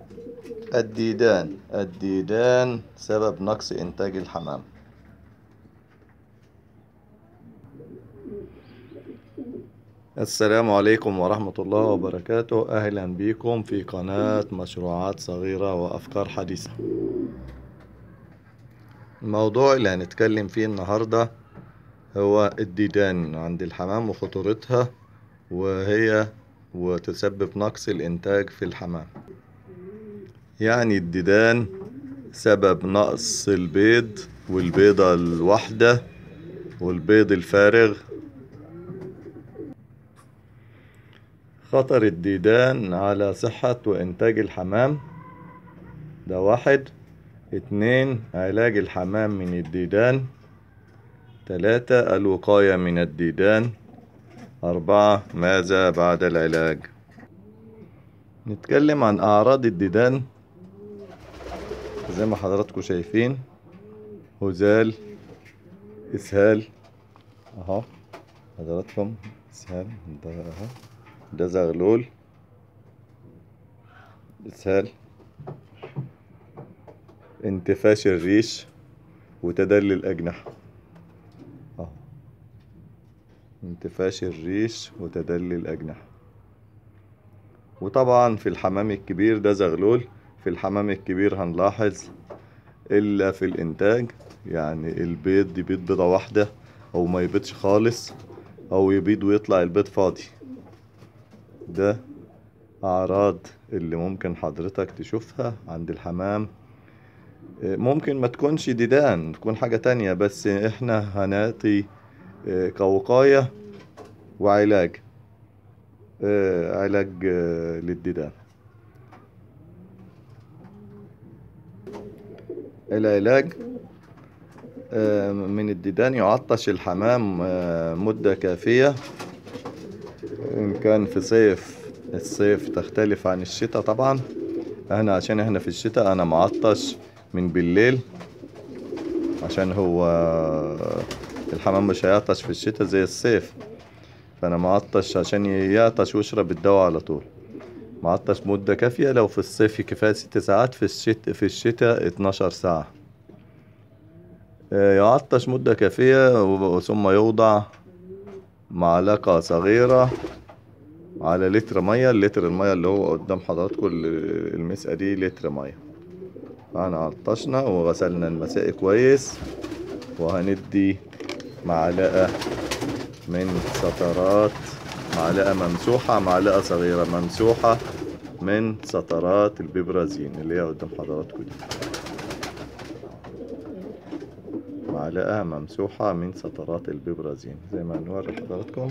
الديدان الديدان سبب نقص إنتاج الحمام السلام عليكم ورحمة الله وبركاته أهلا بكم في قناة مشروعات صغيرة وأفكار حديثة الموضوع اللي هنتكلم فيه النهاردة هو الديدان عند الحمام وخطورتها وهي وتسبب نقص الإنتاج في الحمام يعني الديدان سبب نقص البيض والبيضة الواحدة والبيض الفارغ خطر الديدان على صحة وإنتاج الحمام ده واحد اتنين علاج الحمام من الديدان تلاتة الوقاية من الديدان أربعة ماذا بعد العلاج نتكلم عن أعراض الديدان زي ما حضراتكم شايفين هزال إسهال أهو حضراتكم إسهال ده أهو ده زغلول إسهال انتفاش الريش وتدلي الأجنحة أهو انتفاش الريش وتدلي الأجنحة وطبعا في الحمام الكبير ده زغلول في الحمام الكبير هنلاحظ إلا في الإنتاج يعني البيض يبيض بيضة واحدة أو ما يبيضش خالص أو يبيض ويطلع البيض فاضي ده أعراض اللي ممكن حضرتك تشوفها عند الحمام ممكن ما تكونش ديدان تكون حاجة تانية بس احنا هنعطي كوقاية وعلاج علاج للديدان العلاج من الديدان يعطش الحمام مدة كافية إن كان في صيف الصيف تختلف عن الشتاء طبعا احنا عشان احنا في الشتاء انا معطش من بالليل عشان هو الحمام مش هيعطش في الشتاء زي الصيف فانا معطش عشان يعطش ويشرب الدواء على طول معطش مدة كافية لو في الصيف كفاية ست ساعات في الشتاء في الشتاء اتناشر ساعة يعطش مدة كافية ثم يوضع معلقة صغيرة على لتر مية اللتر المية اللي هو قدام حضراتكم المسقة دي لتر مية احنا عطشنا وغسلنا المساء كويس وهندي معلقة من سطرات معلقة ممسوحة معلقة صغيرة ممسوحة من سطرات البيبرازين اللي هي قدام حضراتكم دي معلقة ممسوحة من سطرات البيبرازين زي ما نوري حضراتكم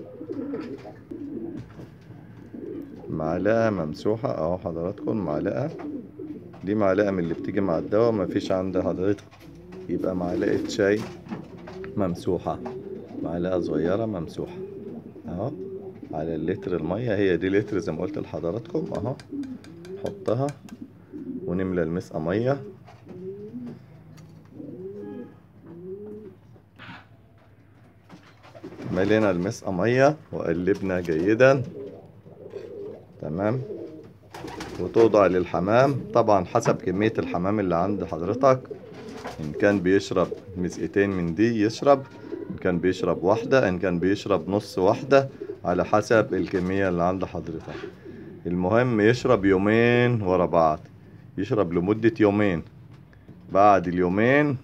معلقة ممسوحة اهو حضراتكم معلقة دي معلقة من اللي بتيجي مع الدواء مفيش عند حضرتك يبقى معلقة شاي ممسوحة معلقة صغيرة ممسوحة اهو على اللتر المية هي دي لتر زي ما قلت لحضراتكم اهو نحطها ونملى المسقة مية ملينا المسقة مية وقلبنا جيدا تمام وتوضع للحمام طبعا حسب كمية الحمام اللي عند حضرتك إن كان بيشرب مسقتين من دي يشرب إن كان بيشرب واحدة إن كان بيشرب نص واحدة على حسب الكمية اللي عند حضرتك المهم يشرب يومين ورا بعض يشرب لمدة يومين بعد اليومين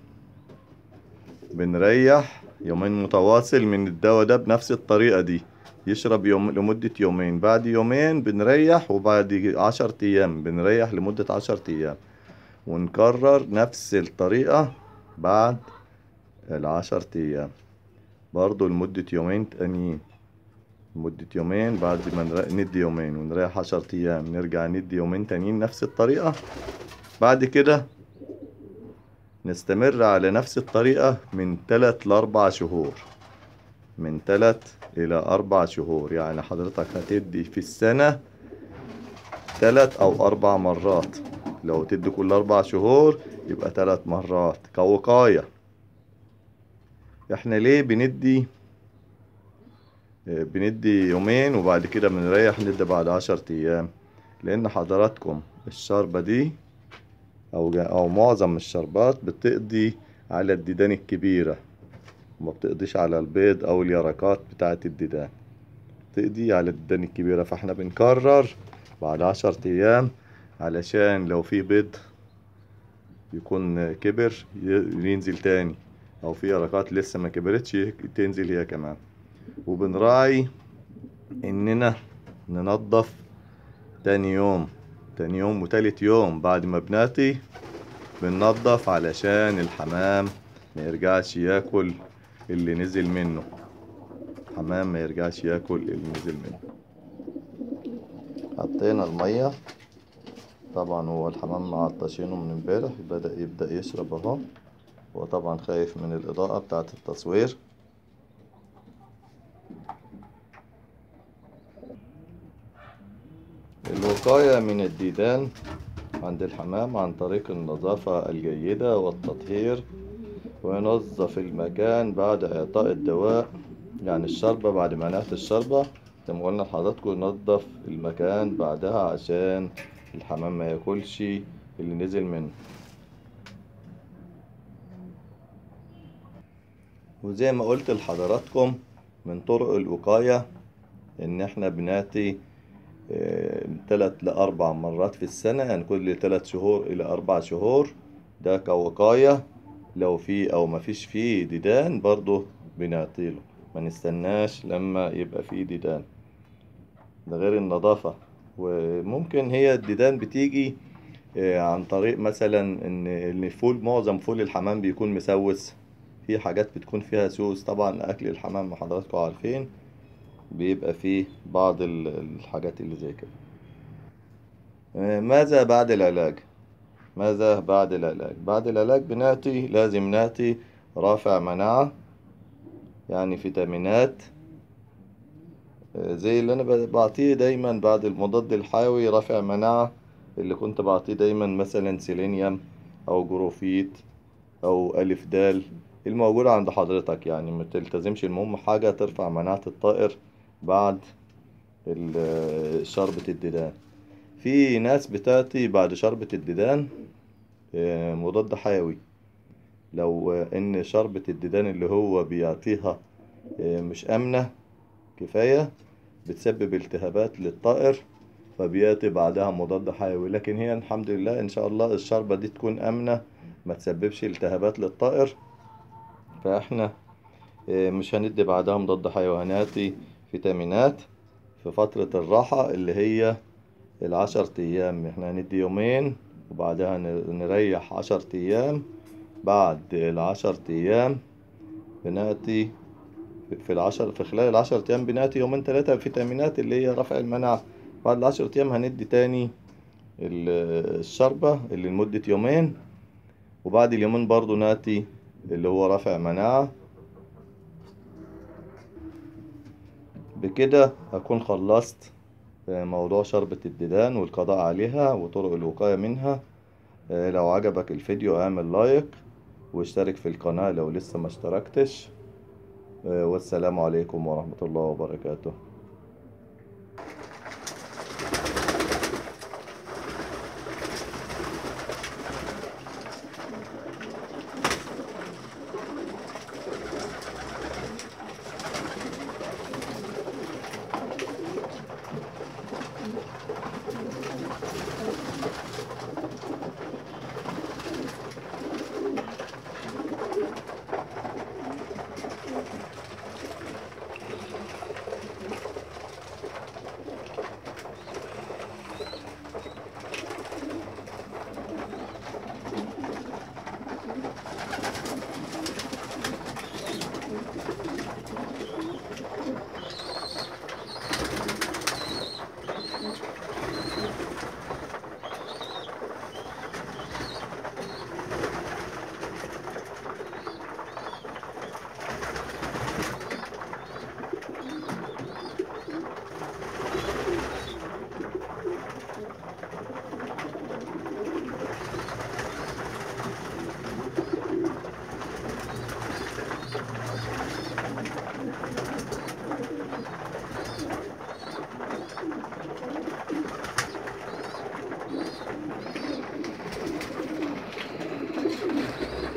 بنريح يومين متواصل من الدواء ده بنفس الطريقة دي يشرب يوم لمدة يومين بعد يومين بنريح وبعد عشر أيام بنريح لمدة عشر أيام ونكرر نفس الطريقة بعد العشر أيام برضو لمدة يومين تانيين لمدة يومين بعد ما ندي يومين ونريح عشر أيام نرجع ندي يومين تانيين نفس الطريقة بعد كده نستمر على نفس الطريقة من تلات لأربع شهور من تلات إلى أربع شهور يعني حضرتك هتدي في السنة تلات أو أربع مرات لو تدي كل أربع شهور يبقى تلات مرات كوقاية احنا ليه بندي بندي يومين وبعد كده بنريح ندي بعد عشر أيام لان حضراتكم الشربة دي او جا- او معظم الشربات بتقضي على الديدان الكبيرة وما بتقضيش على البيض او اليرقات بتاعة الديدان تقضي على الديدان الكبيرة فاحنا بنكرر بعد عشر ايام علشان لو في بيض يكون كبر ي- ينزل تاني او في يرقات لسه ما كبرتش تنزل هي كمان وبنراعي اننا ننظف تاني يوم تاني يوم وتالت يوم بعد ما بناتي بننظف علشان الحمام ما يرجعش ياكل اللي نزل منه الحمام ما يرجعش ياكل اللي نزل منه حطينا المية طبعا هو الحمام معطشينه من امبارح بدأ يبدأ يشرب اهو هو طبعا خايف من الإضاءة بتاعة التصوير الوقاية من الديدان عند الحمام عن طريق النظافة الجيدة والتطهير وينظف المكان بعد إعطاء الدواء يعني الشربة بعد ما نهت الشربة زي ما قلنا لحضراتكم ننظف المكان بعدها عشان الحمام ما ياكلش اللي نزل منه وزي ما قلت لحضراتكم من طرق الوقاية إن إحنا بناتي آه، تلات لأربع مرات في السنة يعني كل تلات شهور إلى أربع شهور ده كوقاية لو في أو مفيش فيه ديدان برضه بنعطيله ما نستناش لما يبقى فيه ديدان ده غير النظافة وممكن هي الديدان بتيجي آه، عن طريق مثلا ان ان الفول معظم فول الحمام بيكون مسوس في حاجات بتكون فيها سوس طبعا اكل الحمام ما حضراتكم عارفين بيبقى فيه بعض ال- الحاجات اللي زي كده آه، ماذا بعد العلاج ماذا بعد العلاج بعد العلاج بنعطي لازم نعطي رافع مناعة يعني فيتامينات آه، زي اللي انا ب- بعطيه دايما بعد المضاد الحيوي رافع مناعة اللي كنت بعطيه دايما مثلا سيلينيوم او جروفيت او الف دال الموجودة عند حضرتك يعني ما تلتزمش المهم حاجة ترفع مناعة الطائر بعد ال- شربة الديدان في ناس بتاتي بعد شربة الديدان آه، مضاد حيوي لو آه، ان شربة الديدان اللي هو بيعطيها آه، مش آمنة كفاية بتسبب التهابات للطائر فبياتي بعدها مضاد حيوي لكن هي الحمد لله ان شاء الله الشربة دي تكون آمنة ما تسببش التهابات للطائر فاحنا آه، مش هندي بعدها مضاد حيوي هناتي فيتامينات في فترة الراحة اللي هي العشر أيام احنا هندي يومين وبعدها ن- نريح عشر أيام بعد العشر أيام بنأتي في العشر في خلال العشر أيام بنأتي يومين ثلاثة فيتامينات اللي هي رفع المناعة بعد العشر أيام هندي تاني ال- الشربة اللي لمدة يومين وبعد اليومين برضو ناتي اللي هو رفع مناعة بكده أكون خلصت آه، موضوع شربة الديدان والقضاء عليها وطرق الوقاية منها آه، لو عجبك الفيديو اعمل لايك واشترك في القناة لو لسه ما اشتركتش آه، والسلام عليكم ورحمة الله وبركاته